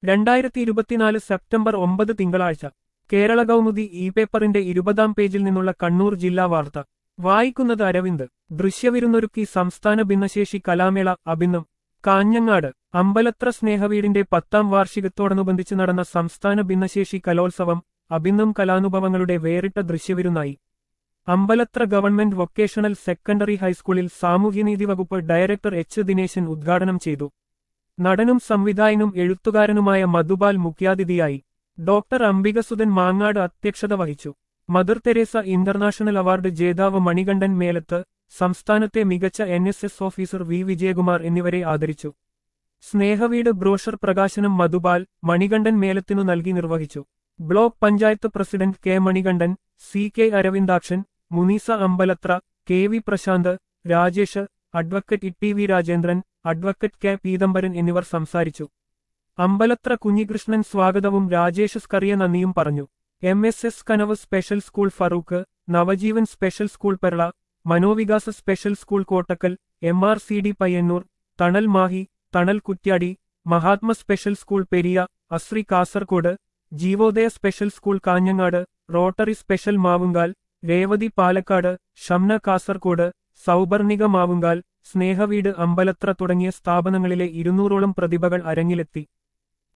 രണ്ടായിരത്തി ഇരുപത്തിനാല് സെപ്റ്റംബർ ഒമ്പത് തിങ്കളാഴ്ച കേരള കൗമുദി ഇ പേപ്പറിന്റെ ഇരുപതാം പേജിൽ നിന്നുള്ള കണ്ണൂർ ജില്ലാ വാർത്ത വായിക്കുന്നത് അരവിന്ദ് ദൃശ്യവിരുന്നൊരുക്കി സംസ്ഥാന ഭിന്നശേഷി കലാമേള അഭിന്നം കാഞ്ഞങ്ങാട് അമ്പലത്ര സ്നേഹവീടിന്റെ പത്താം വാർഷികത്തോടനുബന്ധിച്ച് നടന്ന സംസ്ഥാന ഭിന്നശേഷി കലോത്സവം അഭിന്നം കലാനുഭവങ്ങളുടെ വേറിട്ട ദൃശ്യവിരുന്നായി അമ്പലത്ര ഗവൺമെന്റ് വൊക്കേഷണൽ സെക്കൻഡറി ഹൈസ്കൂളിൽ സാമൂഹ്യനീതി വകുപ്പ് ഡയറക്ടർ എച്ച് ദിനേശൻ ഉദ്ഘാടനം ചെയ്തു നടനും സംവിധായകനും എഴുത്തുകാരനുമായ മധുബാൽ മുഖ്യാതിഥിയായി ഡോക്ടർ അംബികസുധൻ മാങ്ങാട് അധ്യക്ഷത വഹിച്ചു മദർ തെരേസ ഇന്റർനാഷണൽ അവാർഡ് ജേതാവ് മണികണ്ഠൻ മേലത്ത് സംസ്ഥാനത്തെ മികച്ച N S S officer V Vijayakumar എന്നിവരെ ആദരിച്ചു സ്നേഹവീട് ബ്രോഷർ പ്രകാശനം മധുബാൽ മണികണ്ഠൻ മേലത്തിനു നൽകി നിർവഹിച്ചു block panchayat president K Manikandan C K Aravindakshan Munisa Ambalathara K V Prasanth Rajesh advocate E V Rajendran advocate K Peethambaran എന്നിവർ സംസാരിച്ചു അമ്പലത്ര കുഞ്ഞികൃഷ്ണൻ സ്വാഗതവും രാജേഷ് സ്കറിയ നന്ദിയും പറഞ്ഞു M S S Kanavu special school Farook Navajeevan special school Perla Manovikasa special school Kottakkal M R C D Payyanur Thanal Mahe Thanal Kuttiadi Mahatma special school Periya Ashree Kasaragod Jeevodaya special school Kanhangad Rotary special Mavungal Revathi Palakkad Shamna Kasaragod Souparnika Mavungal Snehaveedu Ambalathara തുടങ്ങിയ സ്ഥാപനങ്ങളിലെ ഇരുന്നൂറോളം പ്രതിഭകൾ അരങ്ങിലെത്തി